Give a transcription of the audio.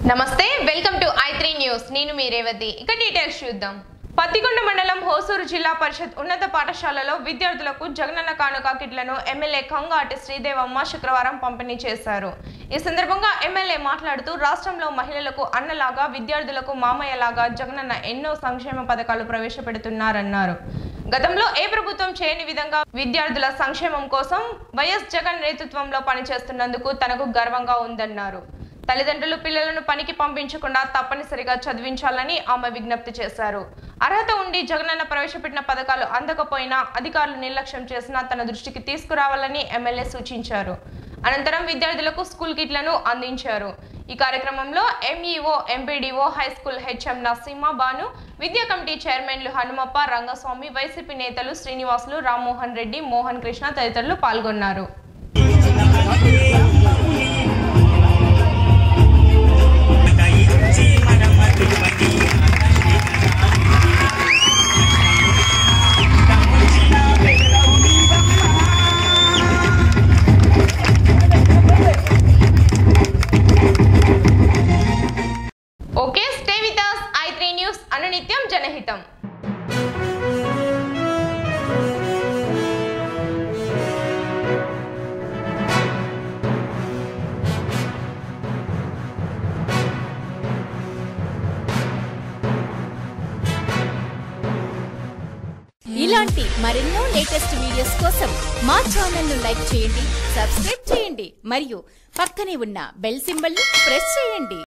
నమస్తే welcome to I three news నేను మీ రేవతి ఇక డీటెయిల్స్ చూద్దాం పత్తికొండ మండలం హోసూరు జిల్లా పరిషత్ ఉన్నత పాఠశాలలో విద్యార్థులకు జగనన్న కానుక కిట్లను ఎమ్మెల్యే కంగాటి శ్రీదేవమ్మ శుక్రవారం పంపిణీ చేశారు ఈ సందర్భంగా ఎమ్మెల్యే మాట్లాడుతూ రాష్ట్రంలో మహిళలకు అన్నలాగా విద్యార్థులకు మామయ్యలాగా జగనన్న ఎన్నో సంక్షేమ పథకాలు ప్రవేశపెడుతున్నారన్నారు గతంలో ఏ ప్రభుత్వం చేయని విధంగా విద్యార్థుల సంక్షేమం కోసం వైఎస్ జగన్ నేతృత్వంలో పనిచేస్తున్నందుకు తనకు గర్వంగా ఉందన్నారు తల్లిదండ్రులు పిల్లలను పనికి పంపించకుండా తప్పనిసరిగా చదివించాలని ఆమె విజ్ఞప్తి చేశారు అర్హత ఉండి జగనన్న ప్రవేశపెట్టిన పథకాలు అందకపోయినా అధికారులు నిర్లక్ష్యం చేసినా తన దృష్టికి తీసుకురావాలని ఎమ్మెల్యే సూచించారు అనంతరం విద్యార్థులకు స్కూల్ కిట్లను అందించారు ఈ కార్యక్రమంలో MEO MPDO high school HM Naseema Banu విద్యా కమిటీ చైర్మన్లు హనుమప్ప రంగస్వామి వైసీపీ నేతలు శ్రీనివాసులు రామ్మోహన్ రెడ్డి మోహన్ కృష్ణ తదితరులు పాల్గొన్నారు okay stay with us I three news అనునిత్యం జనహితం ఇలాంటి మరెన్నో లేటెస్ట్ వీడియోస్ కోసం మా ఛానల్ ను లైక్ చేయండి సబ్స్క్రైబ్ చేయండి మరియు పక్కనే ఉన్న బెల్ సింబల్ ని ప్రెస్ చేయండి